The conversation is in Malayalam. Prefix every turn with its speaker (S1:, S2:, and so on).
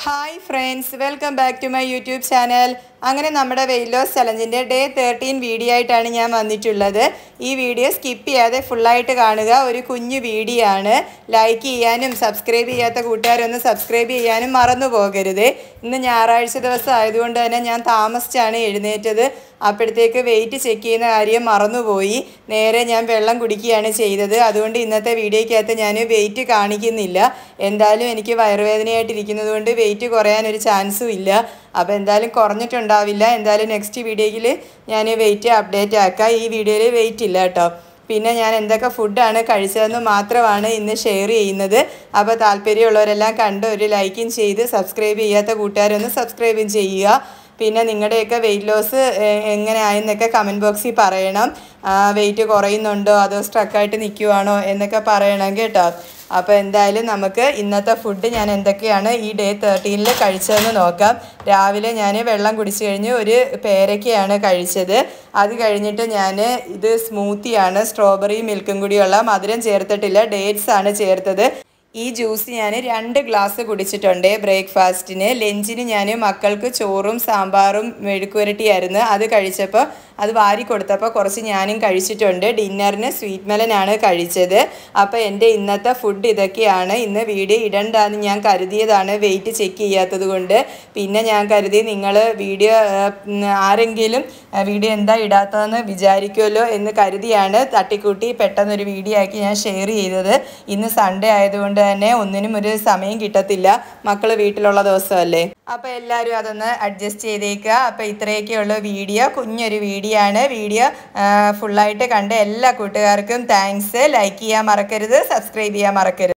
S1: hi friends welcome back to my YouTube channel അങ്ങനെ നമ്മുടെ വെയിറ്റ് ലോസ് ചലഞ്ചിൻ്റെ ഡേ തേർട്ടീൻ വീഡിയോ ആയിട്ടാണ് ഞാൻ വന്നിട്ടുള്ളത് ഈ വീഡിയോ സ്കിപ്പ് ചെയ്യാതെ ഫുള്ളായിട്ട് കാണുക ഒരു കുഞ്ഞു വീഡിയോ ആണ് ലൈക്ക് ചെയ്യാനും സബ്സ്ക്രൈബ് ചെയ്യാത്ത കൂട്ടുകാരൊന്ന് സബ്സ്ക്രൈബ് ചെയ്യാനും മറന്നു പോകരുത് ഇന്ന് ഞായറാഴ്ച ദിവസം ആയതുകൊണ്ട് തന്നെ ഞാൻ താമസിച്ചാണ് എഴുന്നേറ്റത് അപ്പോഴത്തേക്ക് വെയിറ്റ് ചെക്ക് ചെയ്യുന്ന കാര്യം മറന്നുപോയി നേരെ ഞാൻ വെള്ളം കുടിക്കുകയാണ് ചെയ്തത് അതുകൊണ്ട് ഇന്നത്തെ വീഡിയോയ്ക്കകത്ത് ഞാൻ വെയിറ്റ് കാണിക്കുന്നില്ല എന്തായാലും എനിക്ക് വയറുവേദനയായിട്ടിരിക്കുന്നത് കൊണ്ട് വെയിറ്റ് കുറയാൻ ഒരു ചാൻസും ഇല്ല അപ്പോൾ എന്തായാലും കുറഞ്ഞിട്ടുണ്ടാവില്ല എന്തായാലും നെക്സ്റ്റ് വീഡിയോയിൽ ഞാൻ വെയിറ്റ് അപ്ഡേറ്റ് ആക്കാം ഈ വീഡിയോയിൽ വെയിറ്റ് ഇല്ല കേട്ടോ പിന്നെ ഞാൻ എന്തൊക്കെ ഫുഡാണ് കഴിച്ചതെന്ന് മാത്രമാണ് ഇന്ന് ഷെയർ ചെയ്യുന്നത് അപ്പോൾ താല്പര്യമുള്ളവരെല്ലാം കണ്ട് ഒരു ലൈക്കും ചെയ്ത് സബ്സ്ക്രൈബ് ചെയ്യാത്ത കൂട്ടുകാരൊന്ന് സബ്സ്ക്രൈബും ചെയ്യുക പിന്നെ നിങ്ങളുടെയൊക്കെ വെയിറ്റ് ലോസ് എങ്ങനെ ആയെന്നൊക്കെ കമൻറ്റ് ബോക്സിൽ പറയണം വെയിറ്റ് കുറയുന്നുണ്ടോ അതോ സ്ട്രക്കായിട്ട് നിൽക്കുവാണോ എന്നൊക്കെ പറയണം കേട്ടോ അപ്പോൾ എന്തായാലും നമുക്ക് ഇന്നത്തെ ഫുഡ് ഞാൻ എന്തൊക്കെയാണ് ഈ ഡേ തേർട്ടീനിൽ കഴിച്ചതെന്ന് നോക്കാം രാവിലെ ഞാൻ വെള്ളം കുടിച്ചു കഴിഞ്ഞ് ഒരു പേരയ്ക്കയാണ് കഴിച്ചത് അത് കഴിഞ്ഞിട്ട് ഞാൻ ഇത് സ്മൂത്തിയാണ് സ്ട്രോബെറി മിൽക്കും കൂടിയുള്ള മധുരം ചേർത്തിട്ടില്ല ഡേറ്റ്സ് ആണ് ചേർത്തത് ഈ ജ്യൂസ് ഞാൻ രണ്ട് ഗ്ലാസ് കുടിച്ചിട്ടുണ്ട് ബ്രേക്ക്ഫാസ്റ്റിന് ലഞ്ചിന് ഞാൻ മക്കൾക്ക് ചോറും സാമ്പാറും മെഴുക്കുവരട്ടിയായിരുന്നു അത് കഴിച്ചപ്പോൾ അത് വാരി കൊടുത്തപ്പോൾ കുറച്ച് ഞാനും കഴിച്ചിട്ടുണ്ട് ഡിന്നറിന് സ്വീറ്റ് മെലനാണ് കഴിച്ചത് അപ്പോൾ എൻ്റെ ഇന്നത്തെ ഫുഡ് ഇതൊക്കെയാണ് ഇന്ന് വീഡിയോ ഇടണ്ടെന്ന് ഞാൻ കരുതിയതാണ് വെയിറ്റ് ചെക്ക് ചെയ്യാത്തത് കൊണ്ട് പിന്നെ ഞാൻ കരുതി നിങ്ങൾ വീഡിയോ ആരെങ്കിലും വീഡിയോ എന്താ ഇടാത്തതെന്ന് വിചാരിക്കുമല്ലോ എന്ന് കരുതിയാണ് തട്ടിക്കൂട്ടി പെട്ടെന്നൊരു വീഡിയോ ആക്കി ഞാൻ ഷെയർ ചെയ്തത് ഇന്ന് സൺഡേ ആയതുകൊണ്ട് തന്നെ ഒന്നിനും ഒരു സമയം കിട്ടത്തില്ല മക്കൾ വീട്ടിലുള്ള ദിവസമല്ലേ അപ്പോൾ എല്ലാവരും അതൊന്ന് അഡ്ജസ്റ്റ് ചെയ്തേക്കുക അപ്പോൾ ഇത്രയൊക്കെയുള്ള വീഡിയോ കുഞ്ഞൊരു വീഡിയോ ആണ് വീഡിയോ ഫുള്ളായിട്ട് കണ്ട എല്ലാ കൂട്ടുകാർക്കും താങ്ക്സ് ലൈക്ക് ചെയ്യാൻ മറക്കരുത് സബ്സ്ക്രൈബ് ചെയ്യാൻ മറക്കരുത്